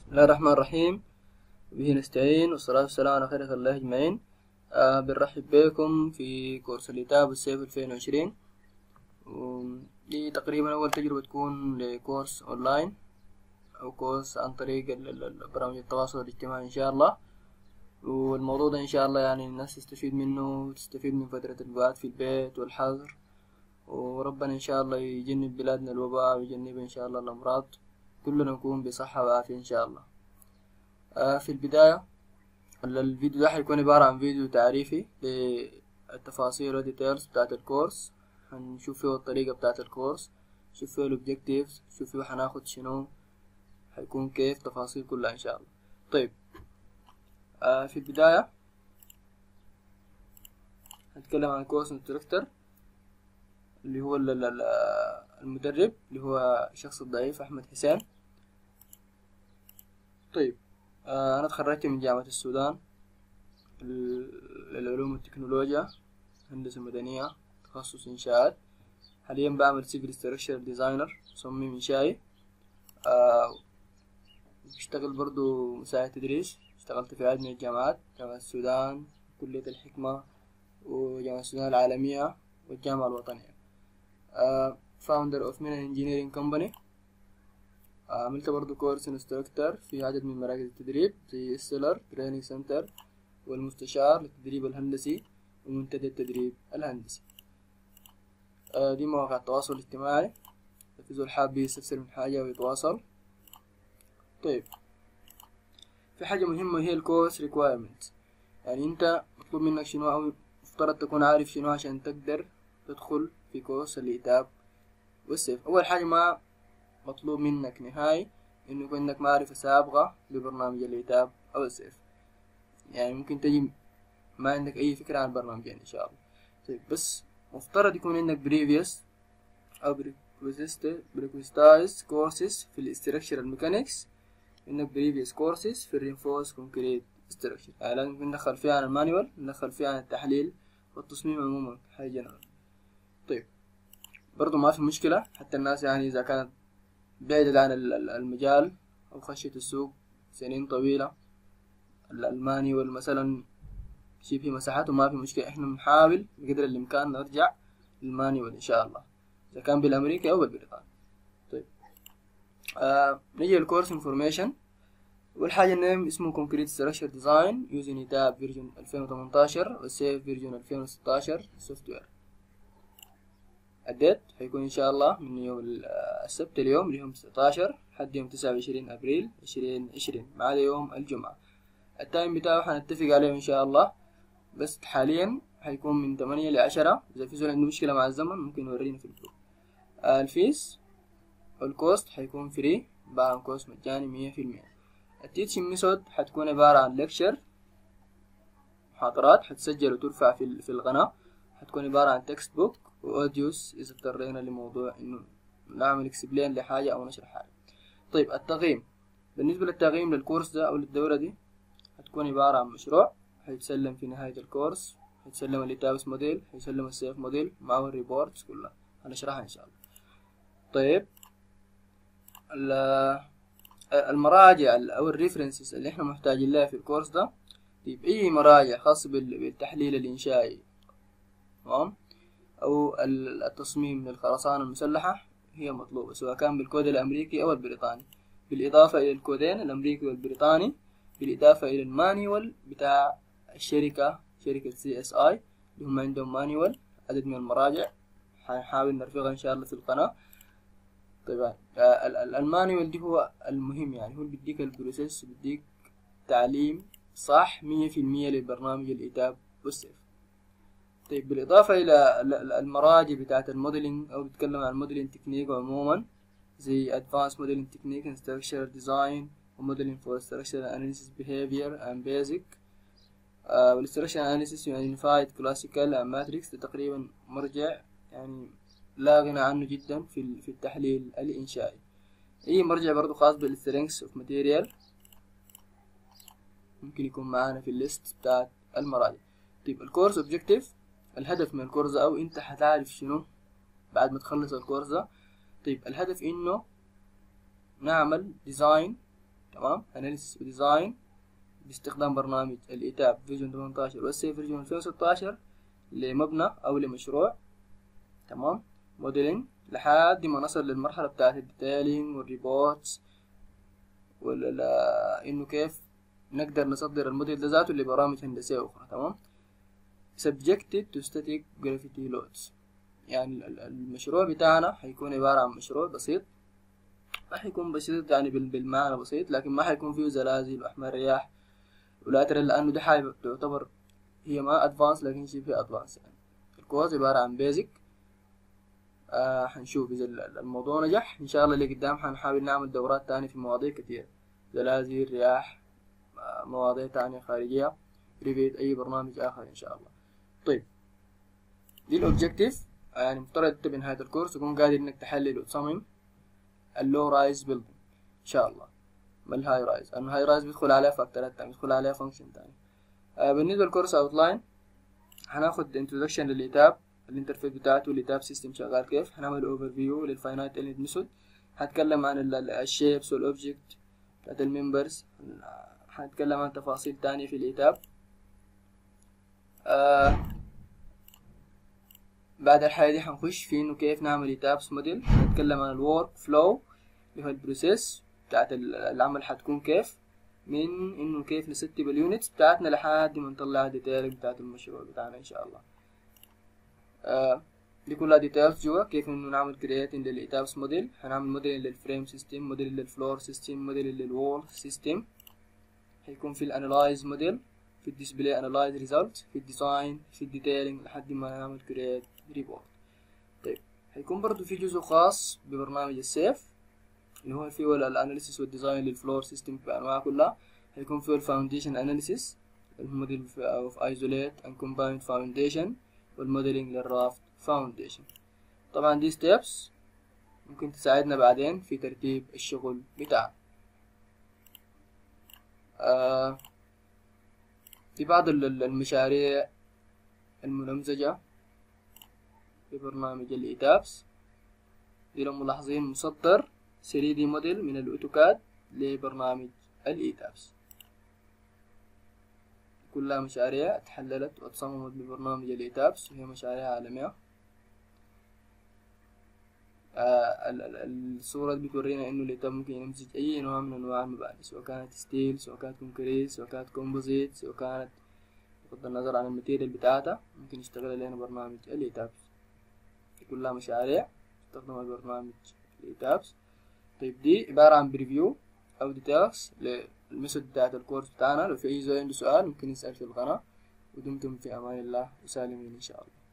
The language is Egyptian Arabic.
بسم الله الرحمن الرحيم به نستعين والصلاة والسلام على خير خلق الله أجمعين آه بنرحب بكم في كورس الكتاب الصيف 2020 دي تقريبا أول تجربة تكون لكورس أونلاين أو كورس عن طريق برامج التواصل الاجتماعي إن شاء الله والموضوع ده إن شاء الله يعني الناس تستفيد منه وتستفيد من فترة القعاد في البيت والحظر وربنا إن شاء الله يجنب بلادنا الوباء ويجنب إن شاء الله الأمراض كلنا نكون بصحة وعافية إن شاء الله آه في البداية الفيديو ده حيكون عبارة عن فيديو تعريفي للتفاصيل والديتيلز بتاعت الكورس هنشوف فيه الطريقة بتاعت الكورس نشوف فيه الأوبجيكتيفز نشوف فيه حناخد شنو حيكون كيف تفاصيل كلها إن شاء الله طيب آه في البداية هنتكلم عن كورس انستركتور اللي هو المدرب اللي هو الشخص الضعيف أحمد حسين طيب آه أنا تخرجت من جامعة السودان للعلوم والتكنولوجيا هندسة مدنية تخصص إنشاءات حاليا بعمل سيفل ستراكشر ديزاينر مصمم إنشائي آه بشتغل برضو مساعد تدريس اشتغلت في عدد من الجامعات جامعة السودان كلية الحكمة وجامعة السودان العالمية والجامعة الوطنية فاوندر اوف مينا انجينيرينج كومباني عملت برضو كورس انستراكتور في عدد من مراكز التدريب زي السيلر تريننج سنتر والمستشار للتدريب الهندسي ومنتدى التدريب الهندسي آه دي مواقع التواصل الاجتماعي في زول حاب يستفسر من حاجة ويتواصل طيب في حاجة مهمة هي الكورس ريكوايرمنت يعني انت مطلوب منك شنو او مفترض تكون عارف شنو عشان تقدر تدخل في كورس الإتاب والسيف أول حاجة ما مطلوب منك نهائي إنه يكون عندك معرفة سابقة ببرنامج الإتاب أو السيف يعني ممكن تجي ما عندك أي فكرة عن البرنامجين إن شاء الله طيب بس مفترض يكون عندك previous أو prerequisite courses في الستركشرال ميكانيكس عندك previous courses في الرينفورس كونكريت structure يعني لازم ندخل فيها عن المانيوال ندخل فيها عن التحليل والتصميم عموما حاجة جنرال طيب برضو ما في مشكلة حتى الناس يعني إذا كانت بعيدة عن المجال أو خشية السوق سنين طويلة المانيوال مثلا شي في مساحات وما في مشكلة احنا بنحاول بقدر الإمكان نرجع للمانيوال إن شاء الله إذا كان بالأمريكي أو بالبريطاني طيب آه نيجي للكورس انفورميشن والحاجة النيم اسمه كونكريت ستراكشر ديزاين يوزن إتاب فيرجن 2018 والسيف فيرجن 2016 سوفت وير الديت حيكون إن شاء الله من يوم السبت اليوم ليوم 16 لحد يوم 29 أبريل 2020 ما عدا يوم الجمعة التايم بتاعه حنتفق عليه إن شاء الله بس حاليا حيكون من 8 ل 10 إذا في زول عنده مشكلة مع الزمن ممكن يورينا في الجروب آه الفيس والكوست حيكون فري بعد كوست مجاني مية في المية التيتشنج ميثود حتكون عبارة عن ليكشر محاضرات حتسجل وترفع في, في القناة حتكون عبارة عن تكست بوك واوديوس اذا اضطرينا لموضوع انه نعمل اكسبلين لحاجة او نشر حاجة طيب التقييم بالنسبة للتقييم للكورس ده او للدورة دي هتكون عبارة عن مشروع هيتسلم في نهاية الكورس هيتسلم الإتابس موديل هيسلم السيف موديل معه الريبورتس كلها هنشرحها ان شاء الله طيب المراجع او الريفرنسز اللي احنا محتاجين لها في الكورس ده طيب اي مراجع خاصة بالتحليل الانشائي تمام أو التصميم للخرسانة المسلحة هي مطلوبة سواء كان بالكود الأمريكي أو البريطاني بالإضافة إلى الكودين الأمريكي والبريطاني بالإضافة إلى المانيوال بتاع الشركة شركة سي اس اي اللي هم عندهم مانيوال عدد من المراجع حنحاول نرفقها إن شاء الله في القناة طيب المانيوال دي هو المهم يعني هو اللي بيديك البروسيس بيديك تعليم صح مية في المية للبرنامج الإتاب والسيف طيب بالإضافة إلى المراجع بتاعة الموديلينج أو بتتكلم عن الموديلينج تكنيك عموما زي Advanced Modeling Technique and Structural Design و Modeling for Structural Analysis Behavior and Basic uh, وال Structural Analysis Unified Classical and Matrix ده تقريبا مرجع يعني لا غنى عنه جدا في في التحليل الإنشائي أي مرجع برضو خاص بال Strengths of Material ممكن يكون معانا في الليست بتاعت المراجع طيب الكورس Objective الهدف من الكورس ده او انت هتعرف شنو بعد ما تخلص الكورس ده طيب الهدف انه نعمل ديزاين تمام اناليسيس وديزاين باستخدام برنامج الإيتاب فيجن 18 والسي فيجن 2016 لمبنى أو لمشروع تمام موديلينج لحد ما نصل للمرحلة بتاعت الديتيلينج والريبورتس ولا إنه كيف نقدر نصدر الموديل ده ذاته لبرامج هندسية أخرى تمام subjected to static gravity loads يعني المشروع بتاعنا حيكون عبارة عن مشروع بسيط ما حيكون بسيط يعني بالمعنى بسيط لكن ما حيكون فيه زلازل وأحمال رياح ولا ترى لأنه ده حاجة تعتبر هي ما أدفانس لكن شيء فيه أدفانس يعني الكورس عبارة عن بيزك آه حنشوف إذا الموضوع نجح إن شاء الله اللي قدام حنحاول نعمل دورات تانية في مواضيع كتير زلازل رياح آه مواضيع تانية خارجية ريفيت أي برنامج آخر إن شاء الله طيب دي الأوبجيكتيف يعني مفترض انت بنهاية الكورس تكون قادر انك تحلل وتصمم اللو رايز بيلدينج ان شاء الله ما الهاي رايز لانه الهاي رايز بيدخل عليها فاكتورات تانية بيدخل عليها فانكشن تاني آه بالنسبة للكورس اوتلاين هناخد انترودكشن للإيتاب الانترفيس بتاعته الإيتاب سيستم شغال كيف هنعمل اوفر فيو للفاينايت اليمنت ميثود هتكلم عن الشيبس والاوبجكت بتاعت الممبرز هنتكلم عن تفاصيل تانية في الإيتاب آه بعد الحاجة دي هنخش في انه كيف نعمل ايتابس موديل هنتكلم عن الورك فلو اللي هو البروسيس بتاعت العمل حتكون كيف من انه كيف نستب اليونتس بتاعتنا لحد ما نطلع الديتيل بتاعت المشروع بتاعنا ان شاء الله آه دي كلها ديتيلز جوا كيف انه نعمل كرياتين للايتابس موديل هنعمل موديل للفريم سيستم موديل للفلور سيستم موديل للوول سيستم هيكون في الانالايز موديل في الديسبلاي انالايز ريزلت في الديزاين في الديتيلينج لحد ما نعمل كريات ريبورت طيب هيكون برضو في جزء خاص ببرنامج السيف اللي هو فيه الاناليسيس والديزاين للفلور سيستم بانواعها كلها هيكون فيه الفاونديشن اناليسيس الموديل اوف ايزوليت اند كومبايند فاونديشن والموديلنج للرافت فاونديشن طبعا دي ستيبس ممكن تساعدنا بعدين في ترتيب الشغل بتاعنا آه في بعض المشاريع المنمزجة في برنامج الإيتابس دي لو ملاحظين مصدر 3D موديل من الأوتوكاد لبرنامج الإيتابس كلها مشاريع تحللت وتصممت ببرنامج الإيتابس وهي مشاريع عالمية آه الصورة دي بتورينا إنه الإيتاب ممكن يمزج أي نوع من أنواع المباني سواء كانت ستيل سواء كانت كونكريت سواء كانت كومبوزيت سواء كانت بغض النظر عن الماتيريال بتاعتها ممكن يشتغل علينا برنامج الإيتابس كلها مشاريع استخدم البرنامج الإيتابس طيب دي عبارة عن بريفيو أو ديتيلز للميثود بتاعت الكورس بتاعنا لو في أي زول عنده سؤال ممكن يسأل في القناة ودمتم في أمان الله وسالمين إن شاء الله